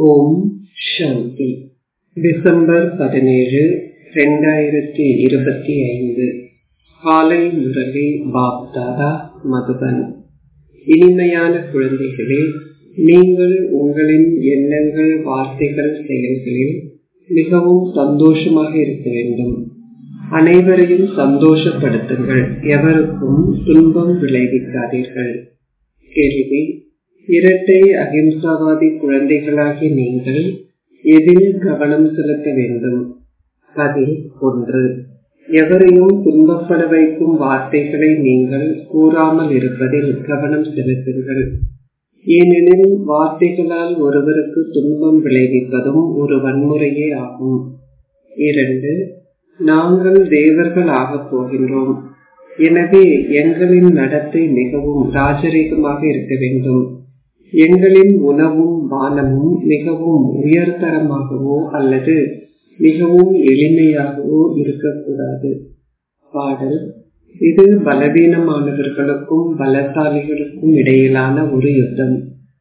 ஓம் சாந்தி December பதினேழு ரெண்டாயிரத்தி இருபத்தி ஐந்து காலை முரளி பாப்தாதா மதுபன் இனிமையான குழந்தைகளே நீங்கள் உங்களின் எண்ணங்கள் வார்த்தைகள் செயல்களில் மிகவும் சந்தோஷமாக இருக்க வேண்டும் அனைவரையும் சந்தோஷப்படுத்துங்கள் எவருக்கும் துன்பம் விளைவிக்காதீர்கள் கேள்வி இரட்டை அகிம்சாவாதி குழந்தைகளாகி நீங்கள் எதில் கவனம் செலுத்த வேண்டும் பதில் ஒன்று எவரையும் துன்பப்பட வைக்கும் வார்த்தைகளை நீங்கள் கூறாமல் இருப்பதில் கவனம் செலுத்துங்கள் ஏனெனில் வார்த்தைகளால் ஒருவருக்கு துன்பம் விளைவிப்பதும் ஒரு வன்முறையே ஆகும் இரண்டு நாங்கள் தேவர்கள் ஆகப் போகின்றோம் எனவே எங்களின் நடத்தை மிகவும் ராஜரீகமாக இருக்க வேண்டும் எங்களின் உணவும் பானமும் மிகவும் உயர்தரமாகவோ அல்லது மிகவும் எளிமையாகவோ இருக்கக்கூடாது பாடல் இது பலவீனமானவர்களுக்கும் பலசாலிகளுக்கும் இடையிலான ஒரு யுத்தம்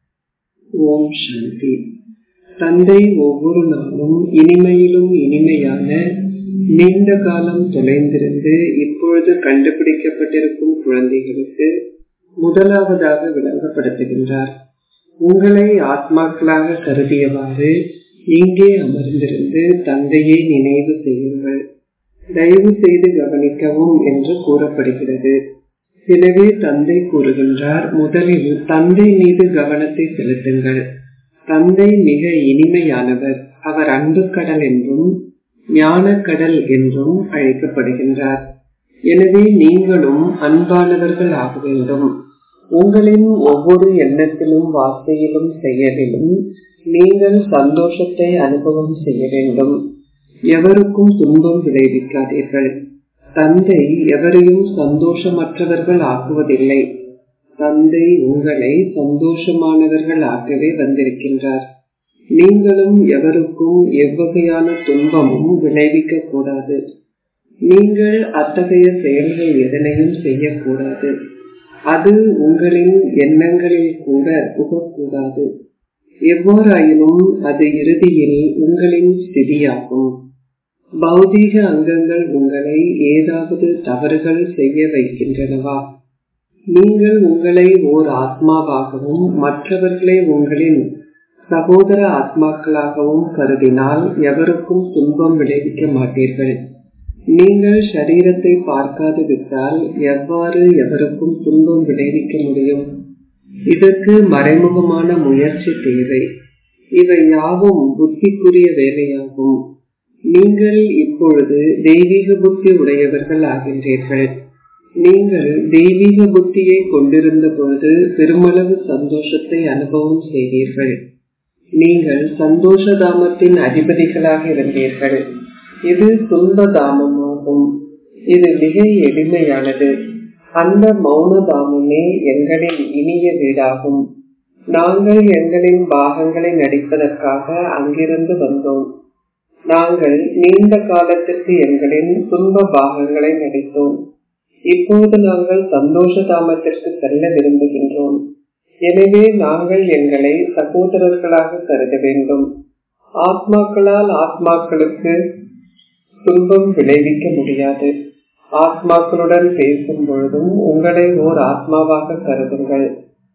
ஓம் சாந்தி தந்தை ஒவ்வொரு நாளும் இனிமையிலும் இனிமையான நீண்ட காலம் தொலைந்திருந்து இப்பொழுது கண்டுபிடிக்கப்பட்டிருக்கும் குழந்தைகளுக்கு முதலாவதாக விளங்கப்படுத்துகின்றார் உங்களை ஆத்மாக்களாக கருதியவாறு இங்கே அமர்ந்திருந்து தந்தையை நினைவு செய்யுங்கள் தயவு செய்து கவனிக்கவும் என்று கூறப்படுகிறது எனவே தந்தை கூறுகின்றார் முதலில் தந்தை மீது கவனத்தை செலுத்துங்கள் தந்தை மிக இனிமையானவர் அவர் அன்பு கடல் என்றும் ஞான கடல் என்றும் அழைக்கப்படுகின்றார் எனவே நீங்களும் அன்பானவர்கள் ஆக வேண்டும் உங்களின் ஒவ்வொரு எண்ணத்திலும் வார்த்தையிலும் செயலிலும் நீங்கள் சந்தோஷத்தை அனுபவம் செய்ய வேண்டும் எவருக்கும் துன்பம் விளைவிக்காதீர்கள் தந்தை எவரையும் சந்தோஷமற்றவர்கள் ஆக்குவதில்லை தந்தை உங்களை சந்தோஷமானவர்கள் ஆக்கவே வந்திருக்கின்றார் நீங்களும் எவருக்கும் எவ்வகையான துன்பமும் விளைவிக்க கூடாது நீங்கள் அத்தகைய செயல்கள் எதனையும் செய்யக்கூடாது அது உங்களின் எண்ணங்களில் கூட புகக்கூடாது எவ்வாறாயினும் அது இறுதியில் உங்களின் ஸ்திதியாகும் பௌதீக அங்கங்கள் உங்களை ஏதாவது தவறுகள் செய்ய வைக்கின்றனவா நீங்கள் உங்களை ஓர் ஆத்மாவாகவும் மற்றவர்களை உங்களின் சகோதர ஆத்மாக்களாகவும் கருதினால் எவருக்கும் துன்பம் விளைவிக்க மாட்டீர்கள் நீங்கள் சரீரத்தை பார்க்காது விட்டால் எவ்வாறு எவருக்கும் துன்பம் விளைவிக்க முடியும் இதற்கு மறைமுகமான முயற்சி தேவை இவை யாவும் புத்திக்குரிய வேலையாகும் நீங்கள் இப்பொழுது தெய்வீக புத்தி உடையவர்கள் ஆகின்றீர்கள் நீங்கள் தெய்வீக புத்தியை கொண்டிருந்த பொழுது பெருமளவு சந்தோஷத்தை அனுபவம் செய்தீர்கள் நீங்கள் சந்தோஷ தாமத்தின் அதிபதிகளாக இருந்தீர்கள் இது துன்ப தாமமாகும் இது மிக எளிமையானது அந்த மௌன தாமமே எங்களின் இனிய வீடாகும் நாங்கள் எங்களின் பாகங்களை நடிப்பதற்காக அங்கிருந்து வந்தோம் நாங்கள் நீண்ட காலத்திற்கு எங்களின் துன்ப பாகங்களை நடித்தோம் இப்போது நாங்கள் சந்தோஷ தாமத்திற்கு செல்ல விரும்புகின்றோம் எனவே நாங்கள் எங்களை சகோதரர்களாக கருத வேண்டும் ஆத்மாக்களால் ஆத்மாக்களுக்கு துன்பம் விளைவிக்க முடியாது ஆத்மாக்களுடன் பேசும் பொழுதும் உங்களை ஓர் ஆத்மாவாக கருதுங்கள்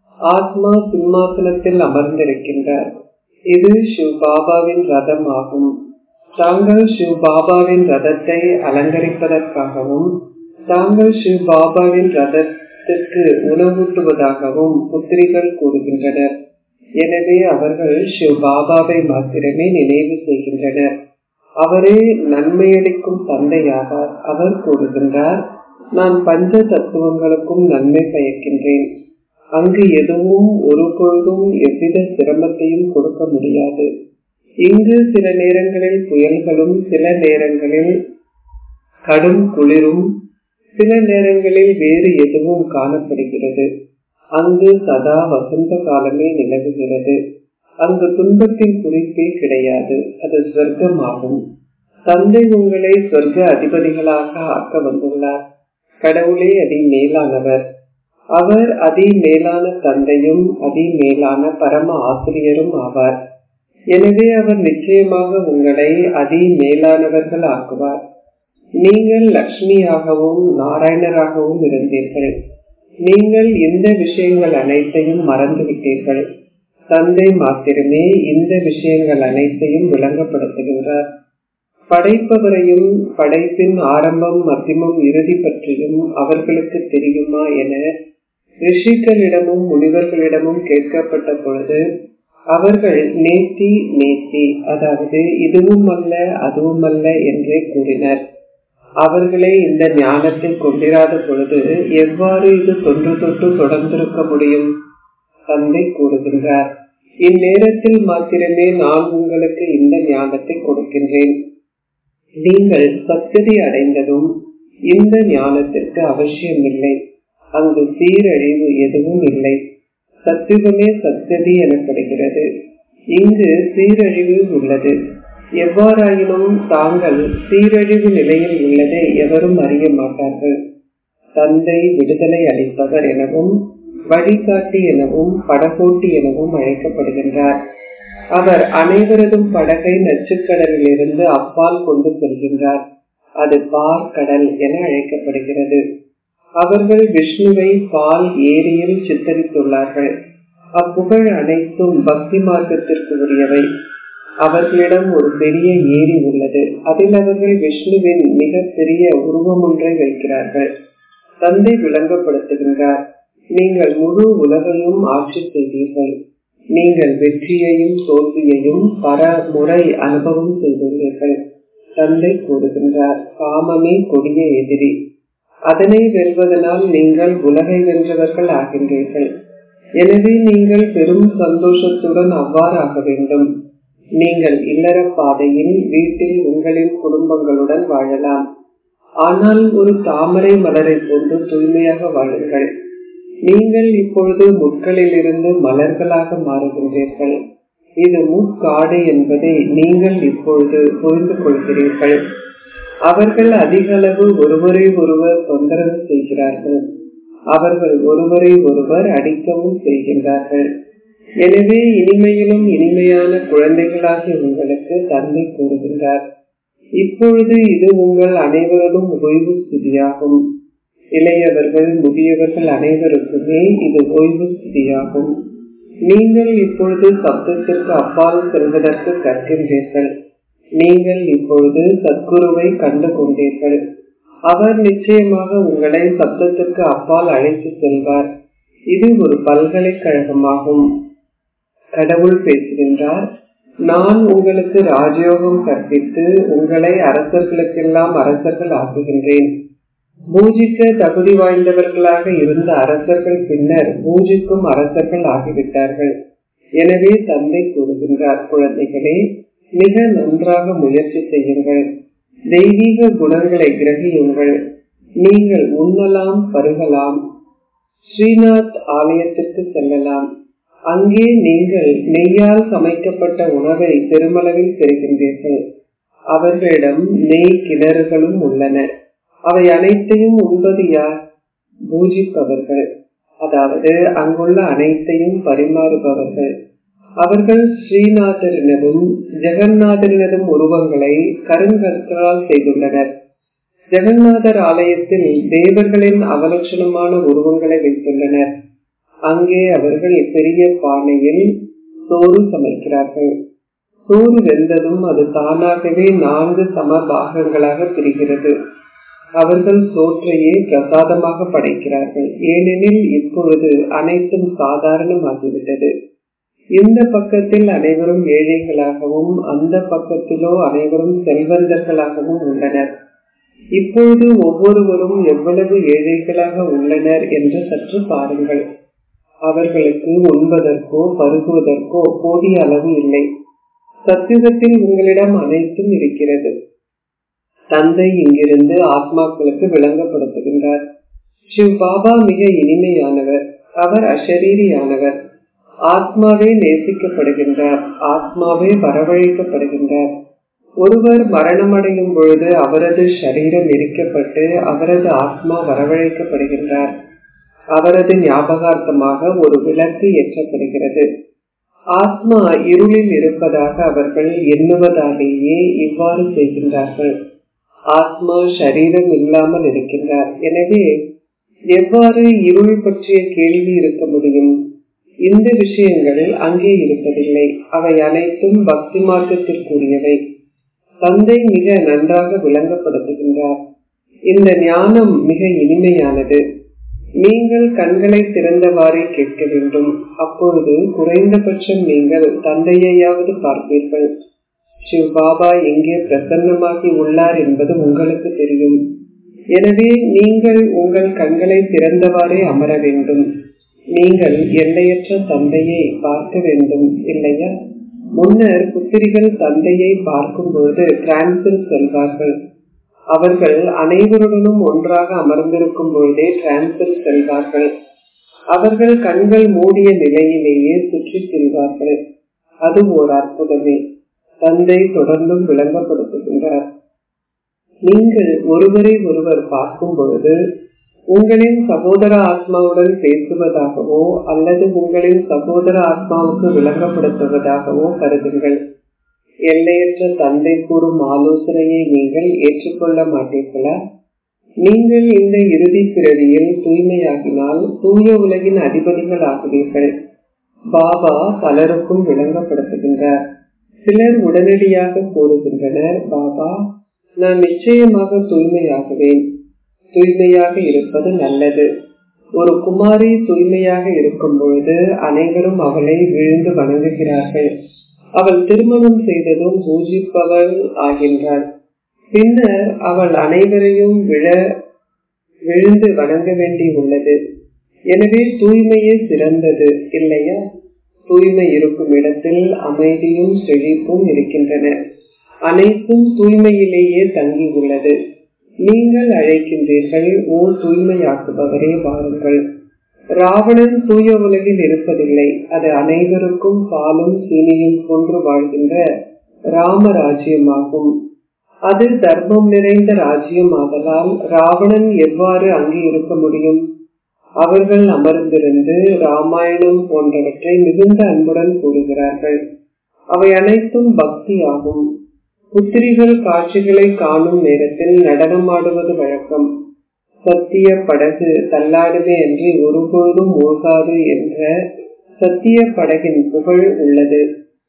ஆத்மா சிம்மாசனத்தில் அமர்ந்திருக்கின்றார் இது சிவ் பாபாவின் ரதம் ஆகும் தாங்கள் சிவ் பாபாவின் ரதத்தை அலங்கரிப்பதற்காகவும் தாங்கள் சிவ் பாபாவின் ரதத்திற்கு உணவூட்டுவதாகவும் புத்திரிகள் கூறுகின்றனர் எனவே அவர்கள் சிவ் பாபாவை மாத்திரமே நினைவு செய்கின்றனர் அவரே நன்மையளிக்கும் தந்தையாவார் அவர் கூறுகின்றார் நான் பஞ்ச தத்துவங்களுக்கும் நன்மை பயக்கின்றேன் அங்கு எதுவும் ஒரு பொழுதும் எவ்வித சிரமத்தையும் கொடுக்க முடியாது இங்கு சில நேரங்களில் புயல்களும் சில நேரங்களில் கடும் குளிரும் சில நேரங்களில் வேறு எதுவும் காணப்படுகிறது அங்கு சதா வசந்த காலமே நிலவுகிறது அங்கு துன்பத்தின் குறிப்பே கிடையாது அது சொர்க்கமாகும் தந்தை உங்களை சொர்க்க அதிபதிகளாக ஆக்க வந்துள்ளார் கடவுளே அதி மேலானவர் அவர் அதி மேலான தந்தையும் அதி மேலான பரம ஆசிரியரும் ஆவார் எனவே அவர் நிச்சயமாக உங்களை அதி மேலானவர்கள் ஆக்குவார் நீங்கள் லக்ஷ்மியாகவும் நாராயணராகவும் இருந்தீர்கள் நீங்கள் இந்த விஷயங்கள் அனைத்தையும் மறந்துவிட்டீர்கள் தந்தை மாத்திரமே இந்த விஷயங்கள் அனைத்தையும் விளங்கப்படுத்துகின்றார் படைப்பவரையும் படைப்பின் ஆரம்பம் மத்தியமும் இறுதி பற்றியும் அவர்களுக்கு தெரியுமா என ரிஷிகளிடமும் முனிவர்களிடமும் கேட்கப்பட்ட பொழுது அவர்கள் நேத்தி நேத்தி அதாவது இதுவும் அல்ல அதுவும் அல்ல என்றே கூறினர் அவர்களே இந்த ஞானத்தை கொண்டிராத பொழுது எவ்வாறு இது தொன்று தொட்டு தொடர்ந்திருக்க முடியும் தந்தை கூறுகின்றார் இந்நேரத்தில் மாத்திரமே நான் உங்களுக்கு இந்த ஞானத்தை கொடுக்கின்றேன் நீங்கள் சத்ததி அடைந்ததும் இந்த ஞானத்திற்கு அவசியமில்லை அங்கு சீரழிவு எதுவும் இல்லை சத்துவமே சத்ததி எனப்படுகிறது இங்கு சீரழிவு உள்ளது எவ்வாறாயினும் தாங்கள் சீரழிவு நிலையில் உள்ளதை எவரும் அறிய மாட்டார்கள் தந்தை விடுதலை அளிப்பவர் எனவும் வழிகாட்டி எனவும் படகோட்டி எனவும் அழைக்கப்படுகின்றார் அவர் அனைவரதும் படகை நச்சுக்கடலில் இருந்து அப்பால் கொண்டு செல்கின்றார் அது பார்க்கடல் என அழைக்கப்படுகிறது அவர்கள் விஷ்ணுவை பால் ஏரியில் சித்தரித்துள்ளார்கள் அப்புகழ் அனைத்தும் பக்தி மார்க்கத்திற்கு உரியவை அவர்களிடம் ஒரு பெரிய ஏரி உள்ளது அதில் அவர்கள் விஷ்ணுவின் மிக பெரிய உருவம் ஒன்றை வைக்கிறார்கள் தந்தை விளங்கப்படுத்துகின்றார் நீங்கள் முழு உலகையும் ஆட்சி செய்தீர்கள் நீங்கள் வெற்றியையும் தோல்வியையும் பல முறை அனுபவம் செய்துள்ளீர்கள் தந்தை கூறுகின்றார் காமமே கொடிய எதிரி அதனை வெல்வதனால் நீங்கள் உலகை வென்றவர்கள் ஆகின்றீர்கள் எனவே நீங்கள் பெரும் சந்தோஷத்துடன் அவ்வாறு ஆக வேண்டும் நீங்கள் இல்லற பாதையில் வீட்டில் உங்களின் குடும்பங்களுடன் வாழலாம் ஆனால் ஒரு தாமரை மலரை போன்று தூய்மையாக வாழுங்கள் நீங்கள் இப்பொழுது முட்களில் இருந்து மலர்களாக மாறுகின்றீர்கள் இது முட்காடு என்பதை நீங்கள் இப்பொழுது புரிந்து கொள்கிறீர்கள் அவர்கள் அதிக அளவு ஒருவரை ஒருவர் தொந்தரவு செய்கிறார்கள் அவர்கள் ஒருவரை ஒருவர் அடிக்கவும் செய்கின்றார்கள் எனவே இனிமையிலும் இனிமையான குழந்தைகளாகிய உங்களுக்கு தந்தை கூறுகின்றார் இப்பொழுது இது உங்கள் அனைவரதும் ஓய்வு ஸ்திதியாகும் இளையவர்கள் முதியவர்கள் அனைவருக்குமே இது ஓய்வு ஸ்திதியாகும் நீங்கள் இப்பொழுது சப்தத்திற்கு அப்பால் செல்வதற்கு கற்கின்றீர்கள் நீங்கள் இப்பொழுது சத்குருவை கண்டு கொண்டீர்கள் அவர் நிச்சயமாக உங்களை சப்தத்திற்கு அப்பால் அழைத்து செல்வார் இது ஒரு பல்கலைக்கழகமாகும் கடவுள் பேசுகின்றார் நான் உங்களுக்கு ராஜயோகம் கற்பித்து உங்களை அரசர்களுக்கெல்லாம் அரசர்கள் ஆக்குகின்றேன் பூஜிக்க தகுதி வாய்ந்தவர்களாக இருந்த அரசர்கள் பின்னர் பூஜிக்கும் அரசர்கள் ஆகிவிட்டார்கள் எனவே தந்தை கூறுகின்றார் குழந்தைகளே மிக நன்றாக முயற்சி செய்யுங்கள் தெய்வீக குணங்களை கிரகியுங்கள் நீங்கள் உண்ணலாம் பருகலாம் ஸ்ரீநாத் ஆலயத்திற்கு செல்லலாம் அங்கே நீங்கள் நெய்யால் சமைக்கப்பட்ட உணவை பெருமளவில் பெறுகின்றீர்கள் அவர்களிடம் நெய் கிணறுகளும் உள்ளன அவை அனைத்தையும் உண்பது யார் பூஜிப்பவர்கள் அதாவது அங்குள்ள அனைத்தையும் பரிமாறுபவர்கள் அவர்கள் ஸ்ரீநாதரினதும் ஜெகநாதரினதும் உருவங்களை கருங்கற்களால் செய்துள்ளனர் ஜெகநாதர் ஆலயத்தில் தேவர்களின் அவலட்சணமான உருவங்களை வைத்துள்ளனர் அங்கே அவர்கள் பெரிய பானையில் சோறு சமைக்கிறார்கள் சோறு வெந்ததும் அது தானாகவே நான்கு சம பாகங்களாக பிரிகிறது அவர்கள் சோற்றையே பிரசாதமாக படைக்கிறார்கள் ஏனெனில் இப்பொழுது அனைத்தும் சாதாரணமாகிவிட்டது இந்த பக்கத்தில் அனைவரும் ஏழைகளாகவும் அந்த பக்கத்திலோ அனைவரும் செல்வந்தர்களாகவும் உள்ளனர் இப்பொழுது ஒவ்வொருவரும் எவ்வளவு ஏழைகளாக உள்ளனர் என்று சற்று பாருங்கள் அவர்களுக்கு உண்பதற்கோ பருகுவதற்கோ போதிய அளவு இல்லை சத்தியுகத்தில் உங்களிடம் அனைத்தும் இருக்கிறது தந்தை இங்கிருந்து ஆத்மாக்களுக்கு விளங்கப்படுத்துகின்றார் சிவ் பாபா மிக இனிமையானவர் அவர் அஷரீரியானவர் ஆத்மாவே நேசிக்கப்படுகின்றார் ஆத்மாவே வரவழைக்கப்படுகின்றார் ஒருவர் மரணமடையும் பொழுது அவரது சரீரம் எரிக்கப்பட்டு அவரது ஆத்மா வரவழைக்கப்படுகின்றார் அவரது ஞாபகார்த்தமாக ஒரு விளக்கு ஏற்றப்படுகிறது ஆத்மா இருளில் இருப்பதாக அவர்கள் எண்ணுவதாலேயே இவ்வாறு செய்கின்றார்கள் ஆத்மா சரீரம் இல்லாமல் இருக்கின்றார் எனவே எவ்வாறு இருள் பற்றிய கேள்வி இருக்க முடியும் இந்த விஷயங்கள் அங்கே இருப்பதில்லை அவை அனைத்தும் பக்தி மார்க்கத்திற்குரியவை தந்தை மிக நன்றாக விளங்கப்படுத்துகின்றார் இந்த ஞானம் மிக இனிமையானது நீங்கள் கண்களை திறந்தவாறே கேட்க வேண்டும் அப்பொழுது குறைந்தபட்சம் நீங்கள் தந்தையையாவது பார்ப்பீர்கள் சிவ் பாபா எங்கே பிரசன்னமாகி உள்ளார் என்பது உங்களுக்கு தெரியும் எனவே நீங்கள் உங்கள் கண்களை திறந்தவாறே அமர வேண்டும் நீங்கள் எல்லையற்ற தந்தையை பார்க்க வேண்டும் இல்லையா முன்னர் புத்திரிகள் தந்தையை பார்க்கும் பொழுது டிரான்சில் செல்வார்கள் அவர்கள் அனைவருடனும் ஒன்றாக அமர்ந்திருக்கும் பொழுதே டிரான்சில் செல்வார்கள் அவர்கள் கண்கள் மூடிய நிலையிலேயே சுற்றி செல்வார்கள் அது ஓர் அற்புதமே தந்தை தொடர்ந்தும் விளங்கப்படுத்துகின்றார் நீங்கள் ஒருவரை ஒருவர் பார்க்கும் பொழுது உங்களின் சகோதர ஆத்மாவுடன் பேசுவதாகவோ அல்லது உங்களின் சகோதர ஆத்மாவுக்கு விளங்கப்படுத்துவதாகவோ கருதுங்கள் எல்லையற்ற தந்தை கூறும் ஆலோசனையை நீங்கள் ஏற்றுக்கொள்ள மாட்டீர்களா நீங்கள் இந்த இறுதி பிறவியில் தூய்மையாகினால் தூய உலகின் அதிபதிகள் ஆகுவீர்கள் பாபா பலருக்கும் விளங்கப்படுத்துகின்றார் சிலர் உடனடியாக கூறுகின்றனர் பாபா நான் நிச்சயமாக தூய்மையாகுவேன் தூய்மையாக இருப்பது நல்லது ஒரு குமாரி தூய்மையாக இருக்கும் பொழுது அனைவரும் அவளை விழுந்து வணங்குகிறார்கள் அவள் திருமணம் செய்ததும் பூஜிப்பவள் ஆகின்றாள் பின்னர் அவள் அனைவரையும் விழ விழுந்து வணங்க வேண்டி உள்ளது எனவே தூய்மையே சிறந்தது இல்லையா தூய்மை இருக்கும் இடத்தில் அமைதியும் செழிப்பும் இருக்கின்றன அனைத்தும் தூய்மையிலேயே தங்கி உள்ளது நீங்கள் அழைக்கின்றீர்கள் ஓ தூய்மையாக்குபவரே வாருங்கள் ராவணன் தூய உலகில் இருப்பதில்லை அது அனைவருக்கும் பாலும் சீனியும் போன்று வாழ்கின்ற ராம ராஜ்யமாகும் அது தர்மம் நிறைந்த ராஜ்யம் ஆதலால் ராவணன் எவ்வாறு அங்கே இருக்க முடியும் அவர்கள் அமர்ந்திருந்து ராமாயணம் போன்றவற்றை மிகுந்த அன்புடன் கூறுகிறார்கள் அவை அனைத்தும் பக்தி ஆகும் புத்திரிகள் காட்சிகளை காணும் நேரத்தில் நடனமாடுவது வழக்கம் சத்திய படகு தள்ளாடுமே என்று ஒருபொழுதும் ஓசாது என்ற சத்திய படகின் புகழ் உள்ளது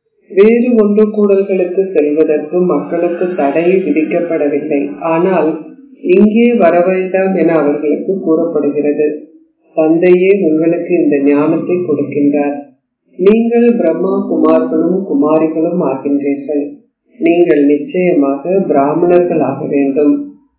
வேறு ஒன்று கூடல்களுக்கு செல்வதற்கு மக்களுக்கு தடை விதிக்கப்படவில்லை ஆனால் இங்கே வர வேண்டாம் என அவர்களுக்கு கூறப்படுகிறது தந்தையே உங்களுக்கு இந்த ஞானத்தை கொடுக்கின்றார் நீங்கள் பிரம்மா குமார்களும் குமாரிகளும் ஆகின்றீர்கள் நீங்கள் நிச்சயமாக பிராமணர்கள் ஆக வேண்டும்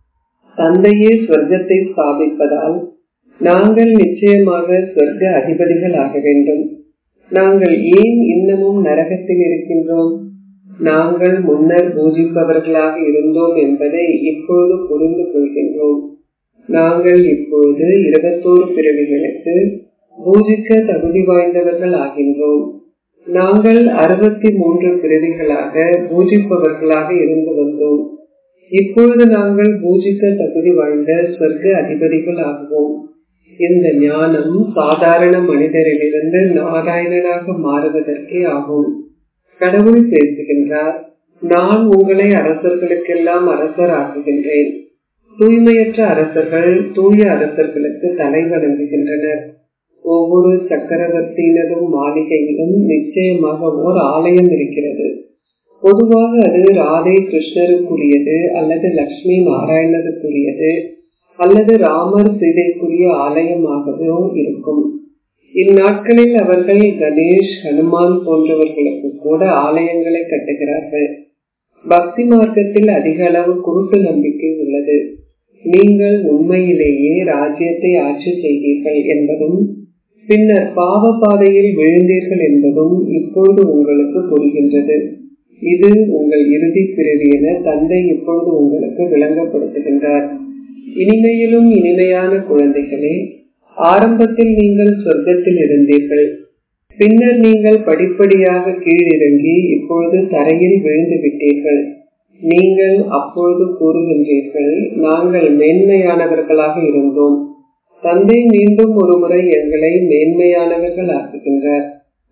தந்தையே சொர்க்கத்தை ஸ்தாபிப்பதால் நாங்கள் நிச்சயமாக சொர்க்க அதிபதிகள் ஆக வேண்டும் நாங்கள் ஏன் இன்னமும் நரகத்தில் இருக்கின்றோம் நாங்கள் முன்னர் பூஜிப்பவர்களாக இருந்தோம் என்பதை இப்பொழுது புரிந்து கொள்கின்றோம் நாங்கள் இப்பொழுது இருபத்தோரு பிறவிகளுக்கு பூஜிக்க தகுதி வாய்ந்தவர்கள் ஆகின்றோம் நாங்கள் அறுபத்தி மூன்று பிறவிகளாக பூஜிப்பவர்களாக இருந்து வந்தோம் இப்பொழுது நாங்கள் பூஜிக்க தகுதி வாய்ந்த சொர்க்க அதிபதிகள் ஆகுவோம் இந்த ஞானம் சாதாரண மனிதரிலிருந்து நாராயணனாக மாறுவதற்கே ஆகும் கடவுள் பேசுகின்றார் நான் உங்களை அரசர்களுக்கெல்லாம் அரசர் ஆக்குகின்றேன் தூய்மையற்ற அரசர்கள் தூய அரசர்களுக்கு தலை வணங்குகின்றனர் ஒவ்வொரு சக்கரவர்த்தியினதும் மாளிகையிலும் நிச்சயமாக ஓர் ஆலயம் இருக்கிறது பொதுவாக அது ராதே கிருஷ்ணருக்குரியது அல்லது லட்சுமி நாராயணருக்குரியது அல்லது ராமர் சீதைக்குரிய ஆலயமாகவோ இருக்கும் இந்நாட்களில் அவர்கள் கணேஷ் ஹனுமான் போன்றவர்களுக்கு கூட ஆலயங்களை கட்டுகிறார்கள் பக்தி மார்க்கத்தில் அதிக அளவு குருட்டு நம்பிக்கை உள்ளது நீங்கள் உண்மையிலேயே ராஜ்யத்தை ஆட்சி செய்தீர்கள் என்பதும் பின்னர் பாவ பாதையில் விழுந்தீர்கள் என்பதும் இப்பொழுது உங்களுக்கு புரிகின்றது இது உங்கள் இறுதி பிறவி என தந்தை இப்பொழுது உங்களுக்கு விளங்கப்படுத்துகின்றார் இனிமையிலும் இனிமையான குழந்தைகளே ஆரம்பத்தில் நீங்கள் சொர்க்கத்தில் இருந்தீர்கள் பின்னர் நீங்கள் படிப்படியாக கீழிறங்கி இப்பொழுது தரையில் விழுந்து விட்டீர்கள் நீங்கள் அப்பொழுது கூறுகின்றீர்கள் நாங்கள் மேன்மையானவர்களாக இருந்தோம் தந்தை மீண்டும் ஒருமுறை எங்களை மேன்மையானவர்கள் ஆக்குகின்றார்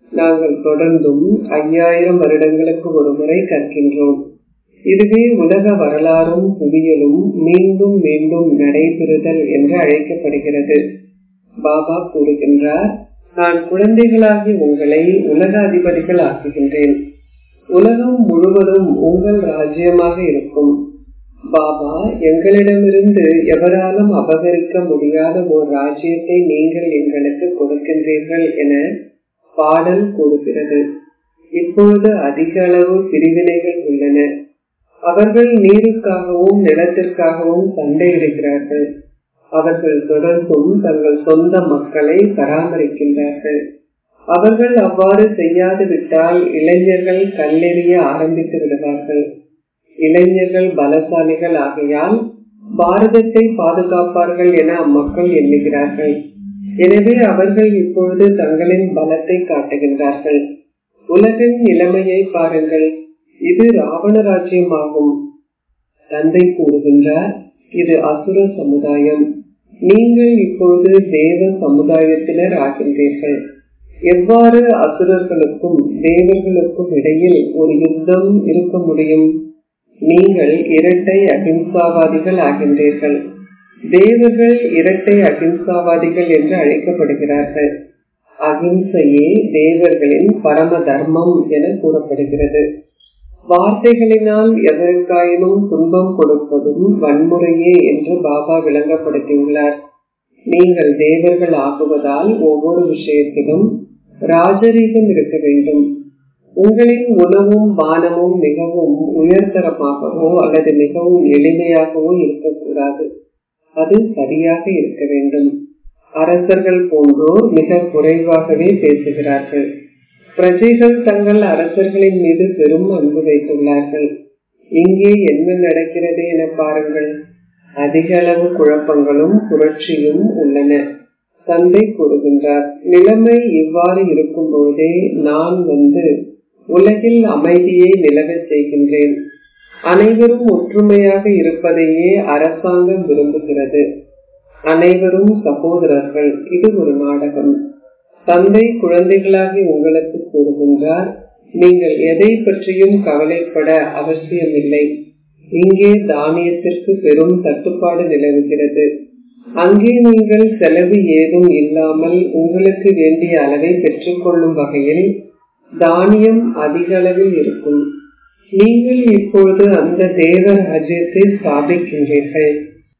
நாங்கள் தொடர்ந்தும் ஐயாயிரம் வருடங்களுக்கு ஒரு முறை கற்கின்றோம் இதுவே உலக வரலாறும் புவியலும் மீண்டும் மீண்டும் நடைபெறுதல் என்று அழைக்கப்படுகிறது பாபா கூறுகின்றார் நான் குழந்தைகளாகி உங்களை உலக அதிபதிகள் ஆக்குகின்றேன் உலகம் முழுவதும் உங்கள் ராஜ்யமாக இருக்கும் பாபா எங்களிடமிருந்து எவராலும் அபகரிக்க முடியாத ஒரு ராஜ்யத்தை நீங்கள் எங்களுக்கு கொடுக்கின்றீர்கள் என பாடல் கூறுகிறது இப்பொழுது அதிக அளவு பிரிவினைகள் உள்ளன அவர்கள் நீருக்காகவும் நிலத்திற்காகவும் சண்டையிடுகிறார்கள் அவர்கள் தொடர்ந்தும் தங்கள் சொந்த மக்களை பராமரிக்கின்றார்கள் அவர்கள் அவ்வாறு செய்யாது விட்டால் இளைஞர்கள் கல்லெறிய ஆரம்பித்து விடுவார்கள் இளைஞர்கள் பலசாலிகள் ஆகையால் பாரதத்தை பாதுகாப்பார்கள் என அம்மக்கள் எண்ணுகிறார்கள் எனவே அவர்கள் இப்பொழுது தங்களின் பலத்தை காட்டுகின்றார்கள் உலகின் நிலைமையை பாருங்கள் இது ராவண ராஜ்யமாகும் தந்தை கூறுகின்றார் இது அசுர சமுதாயம் நீங்கள் இப்பொழுது தேவ சமுதாயத்தினர் ஆகின்றீர்கள் எவ்வாறு அசுரர்களுக்கும் தேவர்களுக்கும் இடையில் ஒரு யுத்தம் இருக்க முடியும் நீங்கள் இரட்டை அகிம்சாவாதிகள் ஆகின்றீர்கள் தேவர்கள் இரட்டை அகிம்சாவாதிகள் என்று அழைக்கப்படுகிறார்கள் அகிம்சையே தேவர்களின் பரம தர்மம் என கூறப்படுகிறது வார்த்தைகளினால் எதற்காயினும் துன்பம் கொடுப்பதும் வன்முறையே என்று பாபா விளங்கப்படுத்தியுள்ளார் நீங்கள் தேவர்கள் ஆகுவதால் ஒவ்வொரு விஷயத்திலும் ராஜரீகம் இருக்க வேண்டும் உங்களின் உணவும் பானமும் மிகவும் உயர்தரமாகவோ அல்லது மிகவும் எளிமையாகவோ இருக்கக்கூடாது அது சரியாக இருக்க வேண்டும் அரசர்கள் போன்றோர் மிக குறைவாகவே பேசுகிறார்கள் பிரஜைகள் தங்கள் அரசர்களின் மீது பெரும் அன்பு வைத்துள்ளார்கள் இங்கே என்ன நடக்கிறது என பாருங்கள் அதிக அளவு குழப்பங்களும் புரட்சியும் உள்ளன தந்தை கூறுகின்றார் நிலைமை இவ்வாறு இருக்கும் பொழுதே நான் வந்து உலகில் அமைதியை நிலவச் செய்கின்றேன் அனைவரும் ஒற்றுமையாக இருப்பதையே அரசாங்கம் விரும்புகிறது அனைவரும் சகோதரர்கள் இது ஒரு நாடகம் தந்தை குழந்தைகளாகி உங்களுக்கு கூறுகின்றார் நீங்கள் எதை பற்றியும் கவலைப்பட அவசியமில்லை இங்கே தானியத்திற்கு பெரும் தட்டுப்பாடு நிலவுகிறது அங்கே நீங்கள் செலவு ஏதும் இல்லாமல் உங்களுக்கு வேண்டிய அளவை பெற்றுக்கொள்ளும் வகையில் தானியம் அதிக அளவில் இருக்கும் நீங்கள் இப்பொழுது அந்த தேவ ராஜ்யத்தை ஸ்தாபிக்கின்றீர்கள்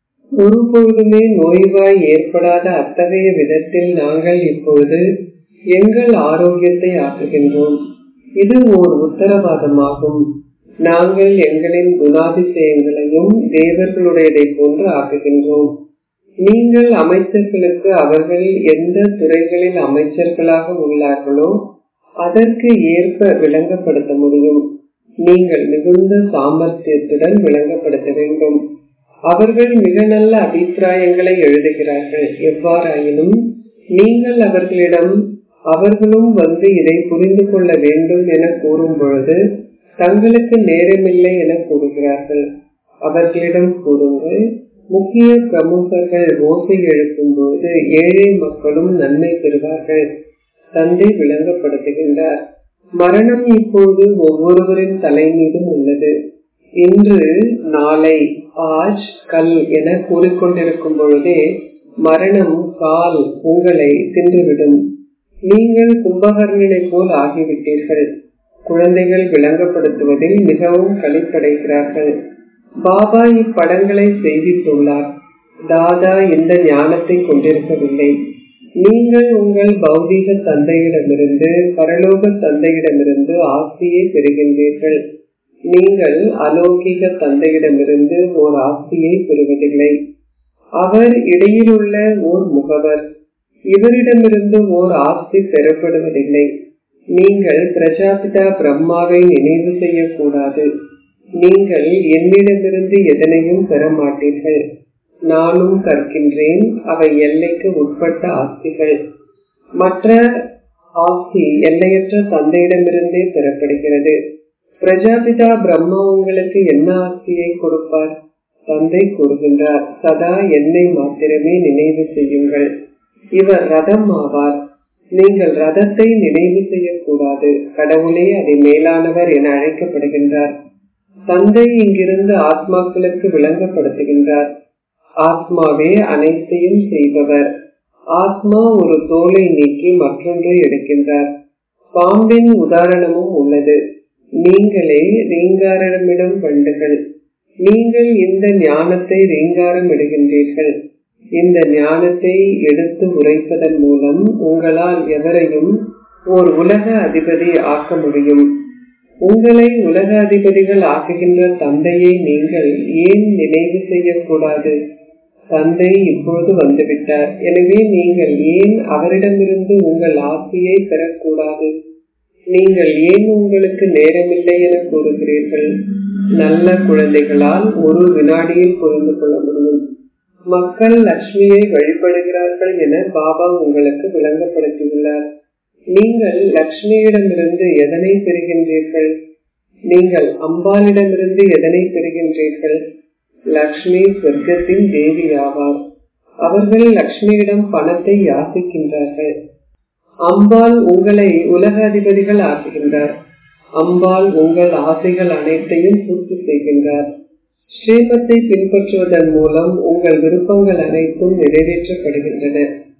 ஒருபொழுதுமே நோய்வாய் ஏற்படாத அத்தகைய விதத்தில் நாங்கள் இப்பொழுது எங்கள் ஆரோக்கியத்தை ஆக்குகின்றோம் இது ஓர் உத்தரவாதமாகும் நாங்கள் எங்களின் குணாதிசயங்களையும் தேவர்களுடையதை போன்று ஆக்குகின்றோம் நீங்கள் அமைச்சர்களுக்கு அவர்கள் எந்த துறைகளில் அமைச்சர்களாக உள்ளார்களோ அதற்கு ஏற்ப விளங்கப்படுத்த முடியும் நீங்கள் மிகுந்த சாமர்த்தியத்துடன் விளங்கப்படுத்த வேண்டும் அவர்கள் மிக நல்ல அபிப்பிராயங்களை எழுதுகிறார்கள் எவ்வாறாயினும் நீங்கள் அவர்களிடம் அவர்களும் வந்து இதை புரிந்து கொள்ள வேண்டும் என கூறும் பொழுது தங்களுக்கு நேரமில்லை என கூறுகிறார்கள் அவர்களிடம் கூறுங்கள் முக்கிய பிரமுகர்கள் ஓசை எழுப்பும் போது ஏழை மக்களும் நன்மை பெறுவார்கள் தந்தை விளங்கப்படுத்துகின்றார் மரணம் இப்போது ஒவ்வொருவரின் தலை மீதும் உள்ளது இன்று நாளை ஆஜ் கல் என கூறிக்கொண்டிருக்கும் பொழுதே மரணம் கால் உங்களை தின்றுவிடும் நீங்கள் கும்பகர்ணனை போல் ஆகிவிட்டீர்கள் குழந்தைகள் விளங்கப்படுத்துவதில் மிகவும் கழிப்படைகிறார்கள் பாபா இப்படங்களை செய்திட்டுள்ளார் தாதா இந்த ஞானத்தை கொண்டிருக்கவில்லை நீங்கள் உங்கள் பௌதீக தந்தையிடமிருந்து பரலோக தந்தையிடமிருந்து ஆசையை பெறுகின்றீர்கள் நீங்கள் அலௌகிக தந்தையிடமிருந்து ஓர் ஆசையை பெறுவதில்லை அவர் இடையிலுள்ள ஓர் முகவர் இவரிடமிருந்து ஓர் ஆஸ்தி பெறப்படுவதில்லை நீங்கள் பிரஜாபிதா பிரம்மாவை நினைவு செய்யக்கூடாது நீங்கள் என்னிடமிருந்து எதனையும் பெற மாட்டீர்கள் நானும் கற்கின்றேன் அவை எல்லைக்கு உட்பட்ட ஆஸ்திகள் மற்ற ஆஸ்தி எல்லையற்ற தந்தையிடமிருந்தே பெறப்படுகிறது பிரஜாபிதா பிரம்மா உங்களுக்கு என்ன ஆஸ்தியை கொடுப்பார் தந்தை கூறுகின்றார் சதா என்னை மாத்திரமே நினைவு செய்யுங்கள் இவர் ரதம் ஆவார் நீங்கள் ரதத்தை நினைவு செய்யக்கூடாது கடவுளே அதை மேலானவர் என அழைக்கப்படுகின்றார் தந்தை இங்கிருந்து ஆத்மாக்களுக்கு விளங்கப்படுத்துகின்றார் ஆத்மாவே அனைத்தையும் செய்பவர் ஆத்மா ஒரு தோலை நீக்கி மற்றொன்றை எடுக்கின்றார் பாம்பின் உதாரணமும் உள்ளது நீங்களே ரீங்காரமிடும் வண்டுகள் நீங்கள் இந்த ஞானத்தை ரீங்காரம் இடுகின்றீர்கள் இந்த ஞானத்தை எடுத்து உரைப்பதன் மூலம் உங்களால் எவரையும் ஓர் உலக அதிபதி ஆக்க முடியும் உங்களை உலக அதிபதிகள் ஆக்குகின்ற தந்தையை நீங்கள் ஏன் நினைவு செய்யக்கூடாது தந்தை இப்பொழுது வந்துவிட்டார் எனவே நீங்கள் ஏன் அவரிடமிருந்து உங்கள் ஆசையை பெறக்கூடாது நீங்கள் ஏன் உங்களுக்கு நேரமில்லை என கூறுகிறீர்கள் நல்ல குழந்தைகளால் ஒரு வினாடியில் புரிந்து கொள்ள முடியும் மக்கள் லட்சுமியை வழிபடுகிறார்கள் என பாபா உங்களுக்கு விளங்கப்படுத்தியுள்ளார் நீங்கள் லட்சுமியிடமிருந்து எதனை பெறுகின்றீர்கள் நீங்கள் அம்பாளிடமிருந்து எதனை பெறுகின்றீர்கள் லக்ஷ்மி சொர்க்கத்தின் தேவி ஆவார் அவர்கள் லக்ஷ்மியிடம் பணத்தை யாசிக்கின்றார்கள் அம்பாள் உங்களை உலக அதிபதிகள் ஆக்குகின்றார் அம்பாள் உங்கள் ஆசைகள் அனைத்தையும் பூர்த்தி செய்கின்றார் ஸ்ரீமத்தை பின்பற்றுவதன் மூலம் உங்கள் விருப்பங்கள் அனைத்தும் நிறைவேற்றப்படுகின்றன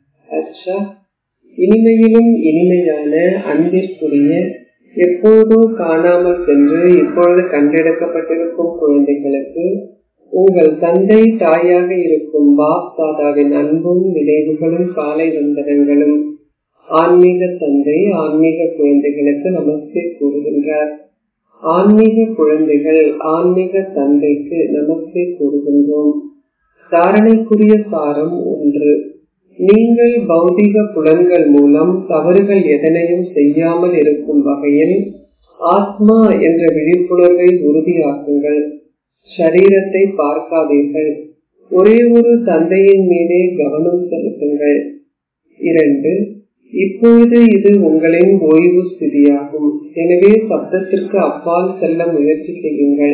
அச்சா இனிமையிலும் இனிமையான அன்பிற்குரிய எப்போதும் காணாமல் சென்று இப்பொழுது கண்டெடுக்கப்பட்டிருக்கும் குழந்தைகளுக்கு உங்கள் தந்தை தாயாக இருக்கும் பாப் தாதாவின் அன்பும் நினைவுகளும் காலை வந்தனங்களும் ஆன்மீக தந்தை ஆன்மீக குழந்தைகளுக்கு நமஸ்தே கூறுகின்றார் ஆன்மீக குழந்தைகள் ஆன்மீக தந்தைக்கு நமஸ்தே கூறுகின்றோம் தாரணைக்குரிய சாரம் ஒன்று நீங்கள் பௌதிக புலன்கள் மூலம் தவறுகள் எதனையும் செய்யாமல் இருக்கும் வகையில் ஆத்மா என்ற விழிப்புணர்வை உறுதியாக்குங்கள் சரீரத்தை பார்க்காதீர்கள் ஒரே ஒரு தந்தையின் மீதே கவனம் செலுத்துங்கள் இரண்டு இப்பொழுது இது உங்களின் ஓய்வு ஸ்திதியாகும் எனவே சப்தத்திற்கு அப்பால் செல்ல முயற்சி செய்யுங்கள்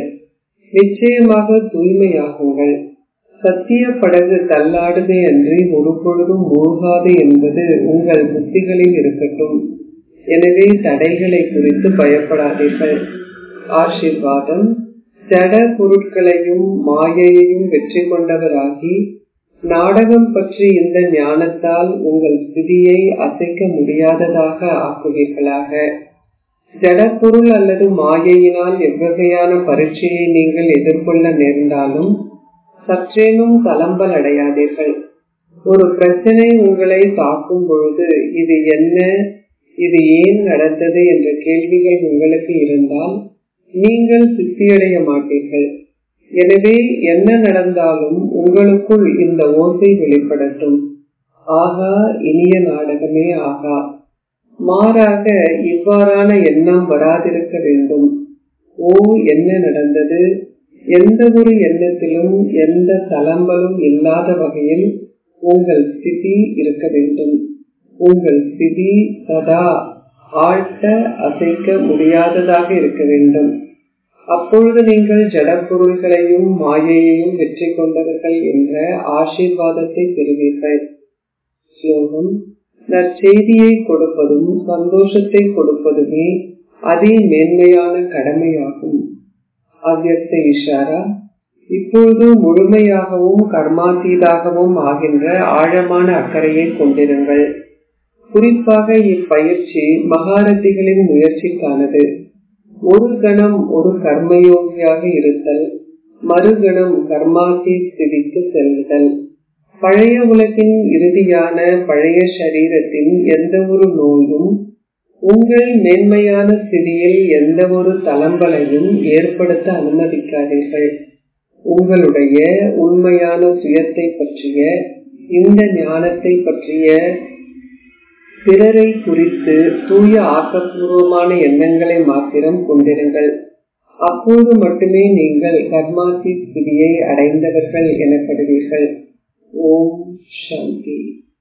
நிச்சயமாக தூய்மையாகுங்கள் சத்திய படகு தள்ளாடுதே அன்றி ஒரு பொழுதும் மூழ்காது என்பது உங்கள் புத்திகளில் இருக்கட்டும் எனவே தடைகளை குறித்து பயப்படாதீர்கள் ஆசிர்வாதம் ஜட பொருட்களையும் மாயையையும் வெற்றி கொண்டவராகி நாடகம் பற்றி இந்த ஞானத்தால் உங்கள் ஸ்திதியை அசைக்க முடியாததாக ஆக்குவீர்களாக ஜடப்பொருள் அல்லது மாயையினால் எவ்வகையான பரீட்சையை நீங்கள் எதிர்கொள்ள நேர்ந்தாலும் சற்றேனும் கலம்பல் அடையாதீர்கள் ஒரு பிரச்சனை உங்களை தாக்கும் பொழுது இது என்ன இது ஏன் நடந்தது என்ற கேள்விகள் உங்களுக்கு இருந்தால் நீங்கள் சித்தியடைய மாட்டீர்கள் எனவே என்ன நடந்தாலும் உங்களுக்குள் இந்த ஓசை வெளிப்படட்டும் ஆகா இனிய நாடகமே ஆகா மாறாக இவ்வாறான எண்ணம் வராதிருக்க வேண்டும் ஓ என்ன நடந்தது எந்த ஒரு எண்ணத்திலும் எந்த தளம்பலும் இல்லாத வகையில் உங்கள் ஸ்திதி இருக்க வேண்டும் உங்கள் ஸ்திதி சதா ஆழ்த்த அசைக்க முடியாததாக இருக்க வேண்டும் அப்பொழுது நீங்கள் ஜடப்பொருள்களையும் மாயையையும் வெற்றி கொண்டவர்கள் என்ற ஆசீர்வாதத்தை பெறுவீர்கள் ஸ்லோகம் நற்செய்தியை கொடுப்பதும் சந்தோஷத்தை கொடுப்பதுமே அதி மேன்மையான கடமையாகும் அவ்வக்த இஷாரா இப்பொழுது முழுமையாகவும் கர்மாத்தீதாகவும் ஆகின்ற ஆழமான அக்கறையை கொண்டிருங்கள் குறிப்பாக இப்பயிற்சி மகாரதிகளின் முயற்சிக்கானது ஒரு கணம் ஒரு கர்மயோகியாக இருத்தல் மறுகணம் கர்மாத்தி ஸ்திதிக்கு செல்லுதல் பழைய உலகின் இறுதியான பழைய சரீரத்தின் எந்த ஒரு நோயும் உங்கள் மேன்மையான ஸ்திதியில் எந்த ஒரு தளம்பலையும் ஏற்படுத்த அனுமதிக்காதீர்கள் உங்களுடைய உண்மையான சுயத்தை பற்றிய இந்த ஞானத்தை பற்றிய பிறரை குறித்து தூய ஆக்கப்பூர்வமான எண்ணங்களை மாத்திரம் கொண்டிருங்கள் அப்போது மட்டுமே நீங்கள் கர்மாசி ஸ்திதியை அடைந்தவர்கள் எனப்படுவீர்கள் ஓம் சாந்தி